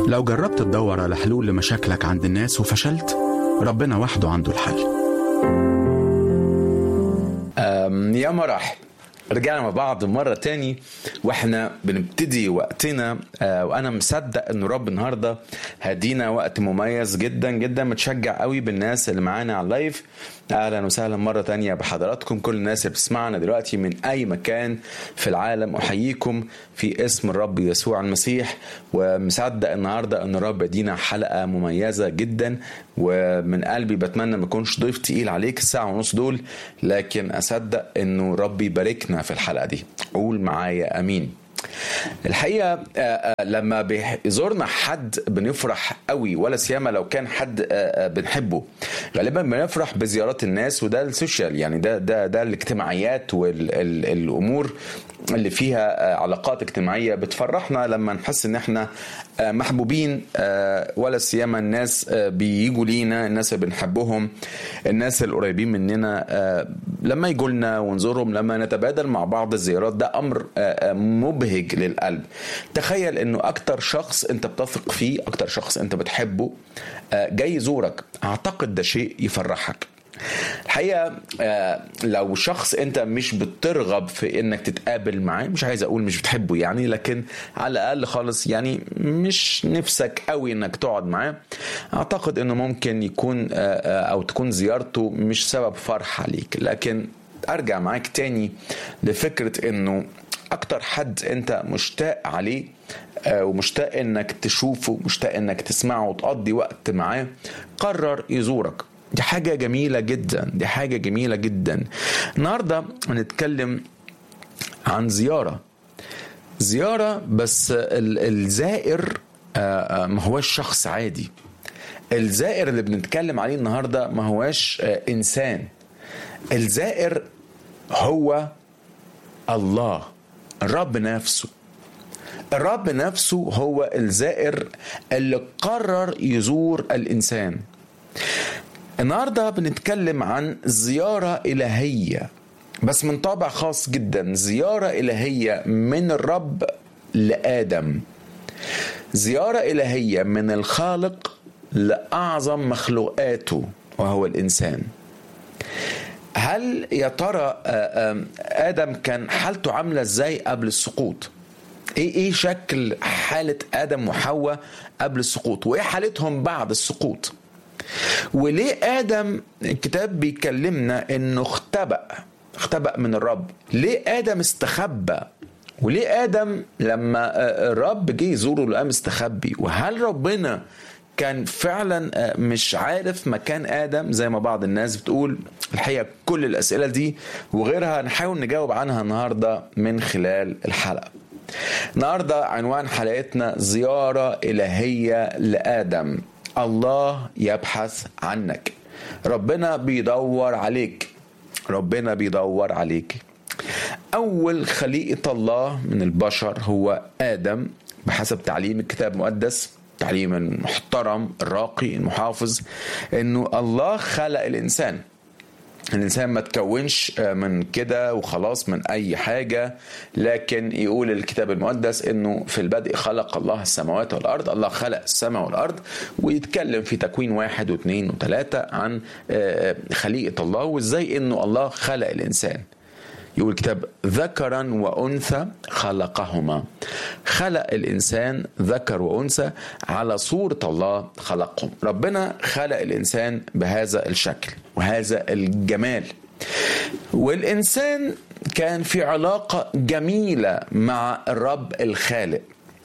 لو جربت تدور على حلول لمشاكلك عند الناس وفشلت ربنا وحده عنده الحل أم، يا مرح رجعنا مع بعض مرة تاني واحنا بنبتدي وقتنا آه، وانا مصدق ان رب النهاردة هدينا وقت مميز جدا جدا متشجع قوي بالناس اللي معانا على اللايف اهلا وسهلا مرة تانية بحضراتكم كل الناس اللي بتسمعنا دلوقتي من اي مكان في العالم احييكم في اسم الرب يسوع المسيح ومصدق النهاردة ان الرب يدينا حلقة مميزة جدا ومن قلبي بتمنى ما يكونش ضيف تقيل عليك الساعة ونص دول لكن اصدق انه رب يباركنا في الحلقة دي قول معايا امين الحقيقه آه، آه، لما بيزورنا حد بنفرح قوي ولا سيما لو كان حد آه، آه، بنحبه غالبا بنفرح بزيارات الناس وده السوشيال يعني ده ده ده الاجتماعيات والامور اللي فيها آه، علاقات اجتماعيه بتفرحنا لما نحس ان احنا آه، محبوبين آه، ولا سيما الناس آه، بيجوا لينا الناس اللي بنحبهم الناس القريبين مننا آه، لما يجوا لنا ونزورهم لما نتبادل مع بعض الزيارات ده امر آه، آه، مبهج للقلب تخيل انه اكتر شخص انت بتثق فيه اكتر شخص انت بتحبه آه، جاي يزورك اعتقد ده شيء يفرحك الحقيقه آه، لو شخص انت مش بترغب في انك تتقابل معاه مش عايز اقول مش بتحبه يعني لكن على الاقل خالص يعني مش نفسك قوي انك تقعد معاه اعتقد انه ممكن يكون آه، آه، او تكون زيارته مش سبب فرحه ليك لكن ارجع معاك تاني لفكره انه اكتر حد انت مشتاق عليه آه، ومشتاق انك تشوفه مشتاق انك تسمعه وتقضي وقت معاه قرر يزورك دي حاجة جميلة جدا دي حاجة جميلة جدا النهاردة هنتكلم عن زيارة زيارة بس ال- الزائر آه، آه، ما هوش شخص عادي الزائر اللي بنتكلم عليه النهاردة ما هوش آه، إنسان الزائر هو الله الرب نفسه الرب نفسه هو الزائر اللي قرر يزور الإنسان النهارده بنتكلم عن زيارة إلهية بس من طابع خاص جدا زيارة إلهية من الرب لآدم زيارة إلهية من الخالق لأعظم مخلوقاته وهو الإنسان هل يا ترى آه، آم، آدم كان حالته عاملة إزاي قبل السقوط؟ ايه ايه شكل حالة آدم وحواء قبل السقوط؟ وايه حالتهم بعد السقوط؟ وليه ادم الكتاب بيكلمنا انه اختبأ اختبأ من الرب ليه ادم استخبى وليه ادم لما آه، الرب جه يزوره لقاه مستخبي وهل ربنا كان فعلا آه، مش عارف مكان ادم زي ما بعض الناس بتقول الحقيقه كل الاسئله دي وغيرها نحاول نجاوب عنها النهارده من خلال الحلقه النهارده عنوان حلقتنا زياره الهيه لادم الله يبحث عنك ربنا بيدور عليك ربنا بيدور عليك أول خليقة الله من البشر هو آدم بحسب تعليم الكتاب المقدس تعليم المحترم الراقي المحافظ انه الله خلق الانسان الانسان ما تكونش من كده وخلاص من اي حاجه لكن يقول الكتاب المقدس انه في البدء خلق الله السماوات والارض الله خلق السماء والارض ويتكلم في تكوين واحد واثنين وثلاثه عن آه، خليقه الله وازاي انه الله خلق الانسان يقول الكتاب ذكرا وانثى خلقهما خلق الانسان ذكر وانثى على صوره الله خلقهم ربنا خلق الانسان بهذا الشكل وهذا الجمال والانسان كان في علاقه جميله مع الرب الخالق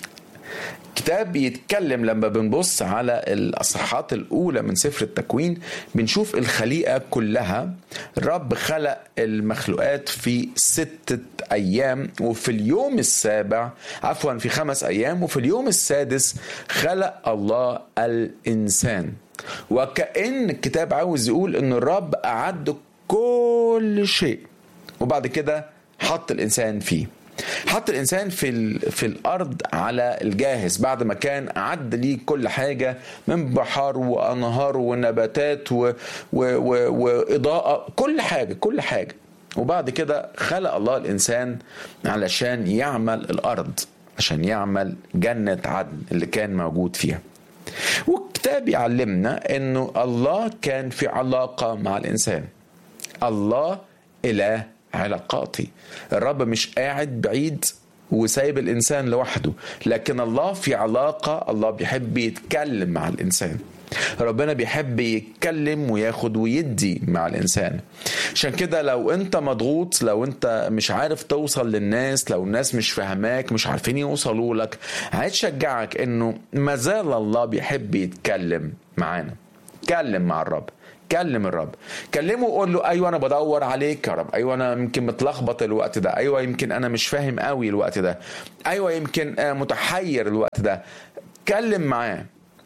كتاب بيتكلم لما بنبص على الأصحاحات الأولى من سفر التكوين بنشوف الخليقة كلها الرب خلق المخلوقات في ستة أيام وفي اليوم السابع عفوا في خمس أيام وفي اليوم السادس خلق الله الإنسان وكأن الكتاب عاوز يقول إن الرب أعد كل شيء وبعد كده حط الإنسان فيه حط الانسان في ال... في الارض على الجاهز بعد ما كان اعد ليه كل حاجه من بحار وانهار ونباتات و... و... و... واضاءه كل حاجه كل حاجه وبعد كده خلق الله الانسان علشان يعمل الارض عشان يعمل جنة عدن اللي كان موجود فيها والكتاب يعلمنا انه الله كان في علاقة مع الانسان الله اله علاقاتي الرب مش قاعد بعيد وسايب الانسان لوحده لكن الله في علاقة الله بيحب يتكلم مع الانسان ربنا بيحب يتكلم وياخد ويدي مع الانسان عشان كده لو انت مضغوط لو انت مش عارف توصل للناس لو الناس مش فاهماك مش عارفين يوصلوا لك عايز اشجعك انه ما زال الله بيحب يتكلم معانا اتكلم مع الرب كلم الرب كلمه وقول له ايوه انا بدور عليك يا رب ايوه انا يمكن متلخبط الوقت ده ايوه يمكن انا مش فاهم قوي الوقت ده ايوه يمكن متحير الوقت ده اتكلم معاه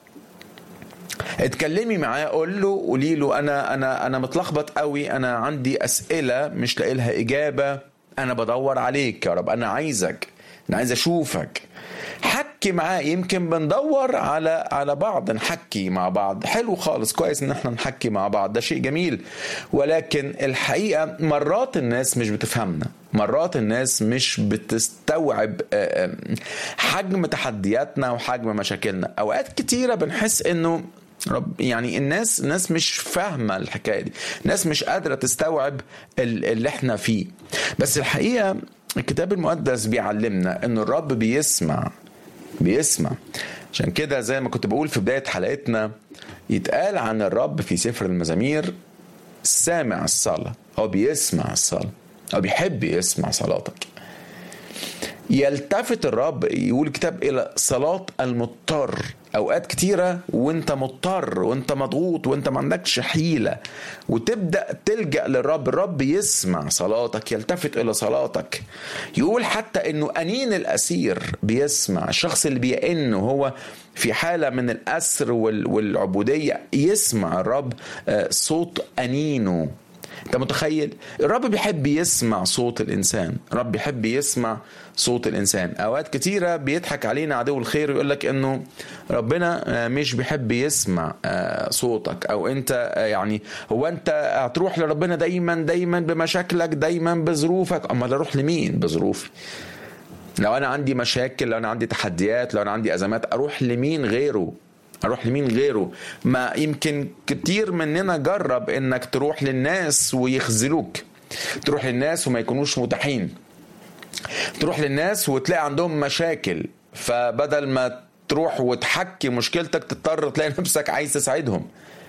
اتكلمي معاه قول له قولي له انا انا انا متلخبط قوي انا عندي اسئله مش لاقي لها اجابه انا بدور عليك يا رب انا عايزك انا عايز اشوفك حكي معاه يمكن بندور على على بعض نحكي مع بعض حلو خالص كويس ان احنا نحكي مع بعض ده شيء جميل ولكن الحقيقه مرات الناس مش بتفهمنا مرات الناس مش بتستوعب حجم تحدياتنا وحجم مشاكلنا اوقات كتيره بنحس انه رب يعني الناس الناس مش فاهمه الحكايه دي الناس مش قادره تستوعب اللي احنا فيه بس الحقيقه الكتاب المقدس بيعلمنا ان الرب بيسمع بيسمع عشان كده زي ما كنت بقول في بدايه حلقتنا يتقال عن الرب في سفر المزامير سامع الصلاه هو بيسمع الصلاه هو بيحب يسمع صلاتك يلتفت الرب يقول الكتاب الى صلاه المضطر اوقات كتيره وانت مضطر وانت مضغوط وانت ما عندكش حيله وتبدا تلجا للرب الرب يسمع صلاتك يلتفت الى صلاتك يقول حتى انه انين الاسير بيسمع الشخص اللي بيئن هو في حاله من الاسر والعبوديه يسمع الرب صوت انينه انت متخيل الرب بيحب يسمع صوت الانسان الرب بيحب يسمع صوت الانسان اوقات كتيره بيضحك علينا عدو الخير ويقول لك انه ربنا مش بيحب يسمع صوتك او انت يعني هو انت هتروح لربنا دايما دايما بمشاكلك دايما بظروفك اما اروح لمين بظروفي لو انا عندي مشاكل لو انا عندي تحديات لو انا عندي ازمات اروح لمين غيره اروح لمين غيره ما يمكن كتير مننا جرب انك تروح للناس ويخذلوك تروح للناس وما يكونوش متاحين تروح للناس وتلاقي عندهم مشاكل فبدل ما تروح وتحكي مشكلتك تضطر تلاقي نفسك عايز تساعدهم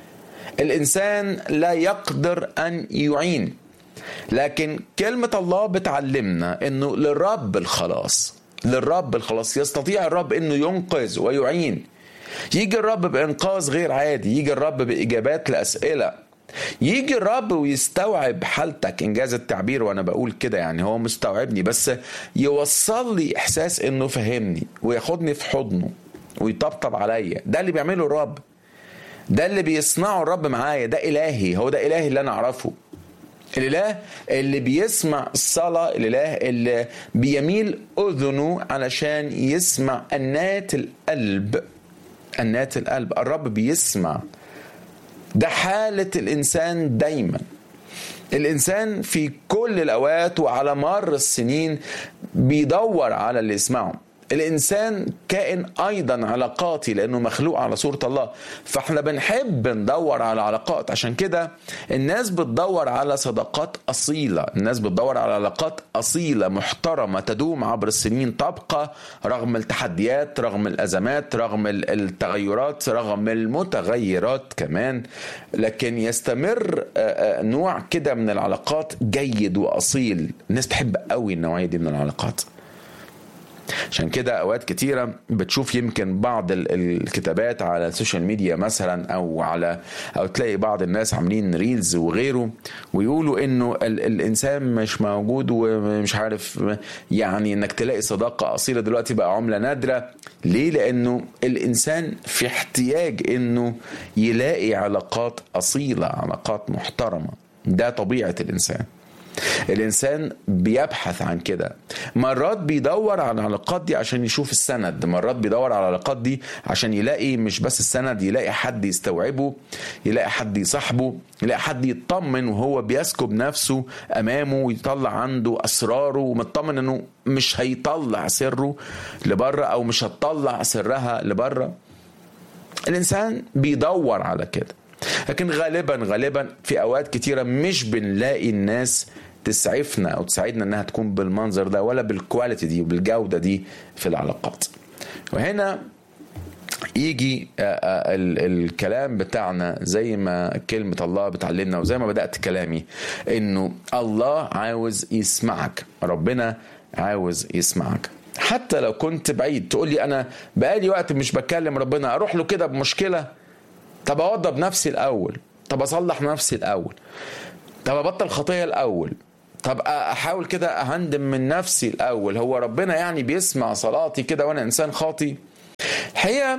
الانسان لا يقدر ان يعين لكن كلمة الله بتعلمنا انه للرب الخلاص للرب الخلاص يستطيع الرب انه ينقذ ويعين يجي الرب بانقاذ غير عادي يجي الرب باجابات لاسئله يجي الرب ويستوعب حالتك انجاز التعبير وانا بقول كده يعني هو مستوعبني بس يوصل لي احساس انه فهمني وياخدني في حضنه ويطبطب عليا ده اللي بيعمله الرب ده اللي بيصنعه الرب معايا ده الهي هو ده الهي اللي انا اعرفه الاله اللي بيسمع الصلاه الاله اللي بيميل اذنه علشان يسمع انات القلب أنات القلب الرب بيسمع ده حالة الإنسان دايما الإنسان في كل الأوقات وعلى مر السنين بيدور على اللي يسمعه الانسان كائن ايضا علاقاتي لانه مخلوق على صوره الله فاحنا بنحب ندور على علاقات عشان كده الناس بتدور على صداقات اصيله الناس بتدور على علاقات اصيله محترمه تدوم عبر السنين تبقى رغم التحديات رغم الازمات رغم التغيرات رغم المتغيرات كمان لكن يستمر نوع كده من العلاقات جيد واصيل الناس تحب قوي النوعيه دي من العلاقات عشان كده اوقات كتيره بتشوف يمكن بعض الكتابات على السوشيال ميديا مثلا او على او تلاقي بعض الناس عاملين ريلز وغيره ويقولوا انه الانسان مش موجود ومش عارف يعني انك تلاقي صداقه اصيله دلوقتي بقى عمله نادره ليه لانه الانسان في احتياج انه يلاقي علاقات اصيله علاقات محترمه ده طبيعه الانسان الانسان بيبحث عن كده مرات بيدور على العلاقات دي عشان يشوف السند مرات بيدور على العلاقات دي عشان يلاقي مش بس السند يلاقي حد يستوعبه يلاقي حد يصاحبه يلاقي حد يطمن وهو بيسكب نفسه امامه ويطلع عنده اسراره ومطمن انه مش هيطلع سره لبره او مش هتطلع سرها لبره الانسان بيدور على كده لكن غالبا غالبا في اوقات كتيره مش بنلاقي الناس تسعفنا او تساعدنا انها تكون بالمنظر ده ولا بالكواليتي دي وبالجوده دي في العلاقات وهنا يجي الكلام بتاعنا زي ما كلمة الله بتعلمنا وزي ما بدأت كلامي انه الله عاوز يسمعك ربنا عاوز يسمعك حتى لو كنت بعيد تقول لي انا بقالي وقت مش بكلم ربنا اروح له كده بمشكله طب اوضب نفسي الاول طب اصلح نفسي الاول طب ابطل خطيه الاول طب احاول كده اهندم من نفسي الاول هو ربنا يعني بيسمع صلاتي كده وانا انسان خاطي الحقيقه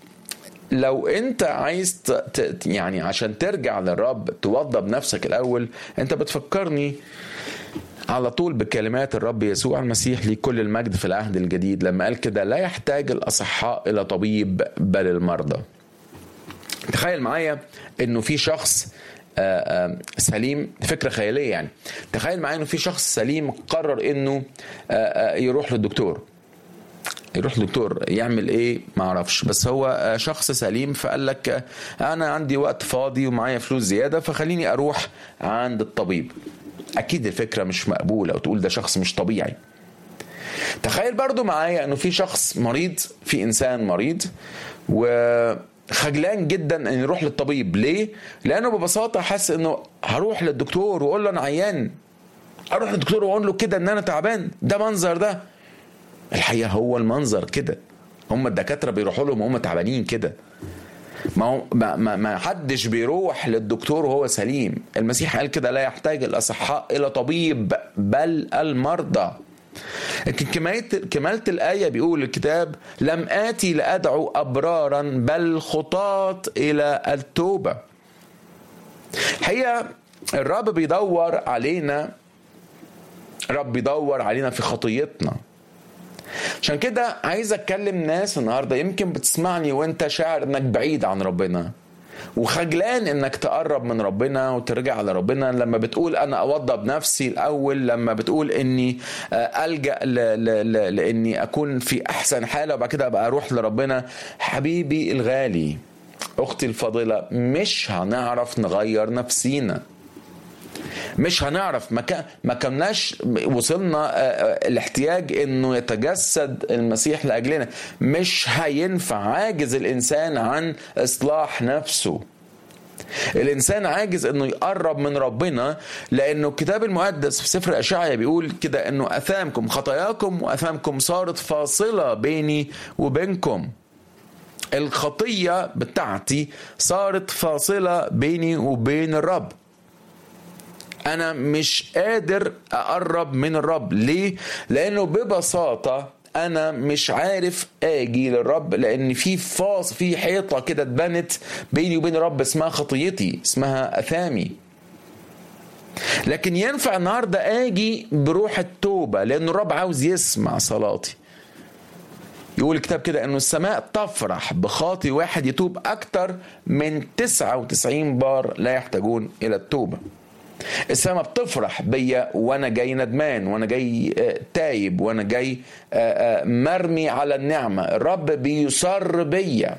لو انت عايز ت... يعني عشان ترجع للرب توضب نفسك الاول انت بتفكرني على طول بكلمات الرب يسوع المسيح ليه كل المجد في العهد الجديد لما قال كده لا يحتاج الاصحاء الى طبيب بل المرضى تخيل معايا انه في شخص سليم فكره خياليه يعني تخيل معايا انه في شخص سليم قرر انه يروح للدكتور يروح للدكتور يعمل ايه ما اعرفش بس هو شخص سليم فقال لك انا عندي وقت فاضي ومعايا فلوس زياده فخليني اروح عند الطبيب اكيد الفكره مش مقبوله وتقول ده شخص مش طبيعي تخيل برضو معايا انه في شخص مريض في انسان مريض وخجلان جدا ان يروح للطبيب ليه لانه ببساطه حاسس انه هروح للدكتور واقول له انا عيان اروح للدكتور واقول له كده ان انا تعبان ده منظر ده الحقيقه هو المنظر كده هم الدكاتره بيروحوا لهم هم تعبانين كده ما هو ما, ما, ما حدش بيروح للدكتور وهو سليم المسيح قال كده لا يحتاج الاصحاء الى طبيب بل المرضى لكن كمالة كمالة الآية بيقول الكتاب لم آتي لأدعو أبرارا بل خطاة إلى التوبة الحقيقة الرب بيدور علينا الرب بيدور علينا في خطيتنا عشان كده عايز اتكلم ناس النهارده يمكن بتسمعني وانت شاعر انك بعيد عن ربنا وخجلان انك تقرب من ربنا وترجع لربنا لما بتقول انا اوضب نفسي الاول لما بتقول اني الجا ل ل ل لاني اكون في احسن حاله وبعد كده ابقى اروح لربنا حبيبي الغالي اختي الفاضله مش هنعرف نغير نفسينا مش هنعرف ما كان ما كناش وصلنا الاحتياج انه يتجسد المسيح لاجلنا مش هينفع عاجز الانسان عن اصلاح نفسه الانسان عاجز انه يقرب من ربنا لانه الكتاب المقدس في سفر اشعيا بيقول كده انه اثامكم خطاياكم واثامكم صارت فاصله بيني وبينكم الخطيه بتاعتي صارت فاصله بيني وبين الرب انا مش قادر اقرب من الرب ليه لانه ببساطه انا مش عارف اجي للرب لان في فاص في حيطه كده اتبنت بيني وبين الرب اسمها خطيتي اسمها اثامي لكن ينفع النهارده اجي بروح التوبه لان الرب عاوز يسمع صلاتي يقول الكتاب كده انه السماء تفرح بخاطي واحد يتوب اكتر من 99 بار لا يحتاجون الى التوبه السماء بتفرح بيا وانا جاي ندمان وانا جاي تايب وانا جاي مرمي على النعمه الرب بيصر بيا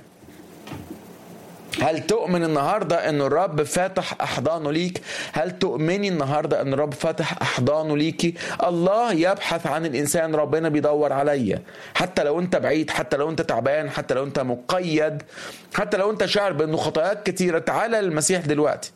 هل تؤمن النهاردة أن الرب فاتح أحضانه ليك هل تؤمني النهاردة أن الرب فاتح أحضانه ليكي الله يبحث عن الإنسان ربنا بيدور عليا حتى لو أنت بعيد حتى لو أنت تعبان حتى لو أنت مقيد حتى لو أنت شاعر بأنه خطاياك كتيرة تعالى للمسيح دلوقتي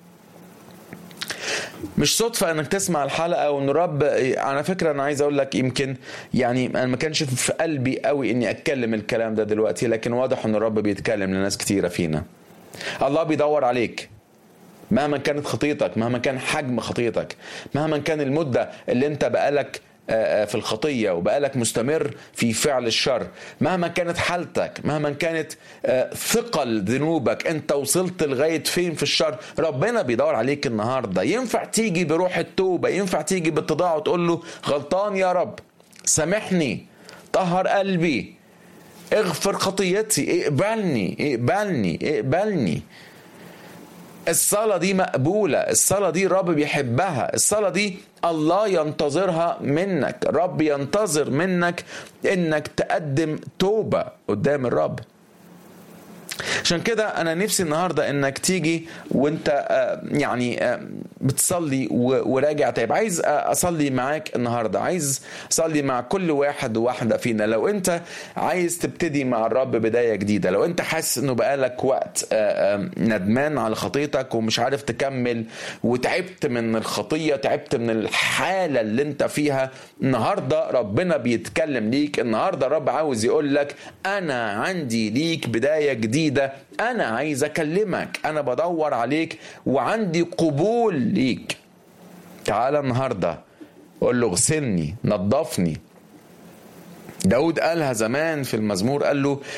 مش صدفة انك تسمع الحلقة وان الرب على فكرة انا عايز اقول لك يمكن يعني انا ما كانش في قلبي قوي اني اتكلم الكلام ده دلوقتي لكن واضح ان الرب بيتكلم لناس كتيرة فينا الله بيدور عليك مهما كانت خطيتك مهما كان حجم خطيتك مهما كان المدة اللي انت بقالك آه، آه، في الخطية وبقالك مستمر في فعل الشر مهما كانت حالتك مهما كانت آه، ثقل ذنوبك انت وصلت لغاية فين في الشر ربنا بيدور عليك النهاردة ينفع تيجي بروح التوبة ينفع تيجي بالتضاع وتقول له غلطان يا رب سامحني طهر قلبي اغفر خطيتي اقبلني اقبلني اقبلني الصلاة دي مقبولة الصلاة دي الرب بيحبها الصلاة دي الله ينتظرها منك الرب ينتظر منك انك تقدم توبة قدام الرب عشان كده انا نفسي النهارده انك تيجي وانت آه، يعني آه، بتصلي و- وراجع تايب عايز آه، اصلي معاك النهارده عايز اصلي مع كل واحد وواحده فينا لو انت عايز تبتدي مع الرب بدايه جديده لو انت حاسس انه بقالك وقت آه، آه، ندمان على خطيتك ومش عارف تكمل وتعبت من الخطيه تعبت من الحاله اللي انت فيها النهارده ربنا بيتكلم ليك النهارده الرب عاوز يقول لك انا عندي ليك بدايه جديده انا عايز اكلمك انا بدور عليك وعندي قبول ليك تعال النهارده قول له اغسلني نظفني داود قالها زمان في المزمور قال له